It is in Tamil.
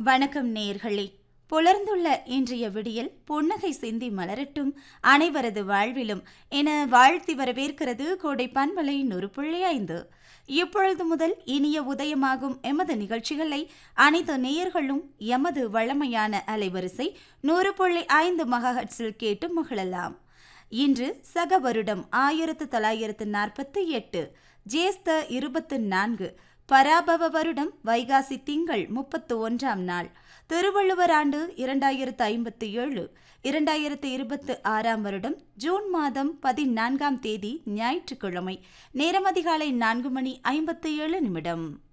வணக்கம் நேயர்களே புலர்ந்துள்ள இன்றைய விடியல் புன்னகை சிந்தி மலரட்டும் அனைவரது வாழ்விலும் என வாழ்த்தி வரவேற்கிறது கோடை பண்பலை நூறு புள்ளி ஐந்து இப்பொழுது முதல் இனிய உதயமாகும் எமது நிகழ்ச்சிகளை அனைத்து நேயர்களும் எமது வழமையான அலைவரிசை நூறு புள்ளி ஐந்து மகஹட்ஸில் கேட்டு மகிழலாம் இன்று சக வருடம் ஆயிரத்து தொள்ளாயிரத்து நாற்பத்தி எட்டு ஜேஸ்த இருபத்து நான்கு பராபவ வருடம் வைகாசி திங்கள் முப்பத்து ஒன்றாம் நாள் திருவள்ளுவர் ஆண்டு இரண்டாயிரத்து ஐம்பத்தி ஏழு இரண்டாயிரத்து இருபத்து ஆறாம் வருடம் ஜூன் மாதம் பதினான்காம் தேதி ஞாயிற்றுக்கிழமை நேரம் அதிகாலை நான்கு மணி ஐம்பத்தி ஏழு நிமிடம்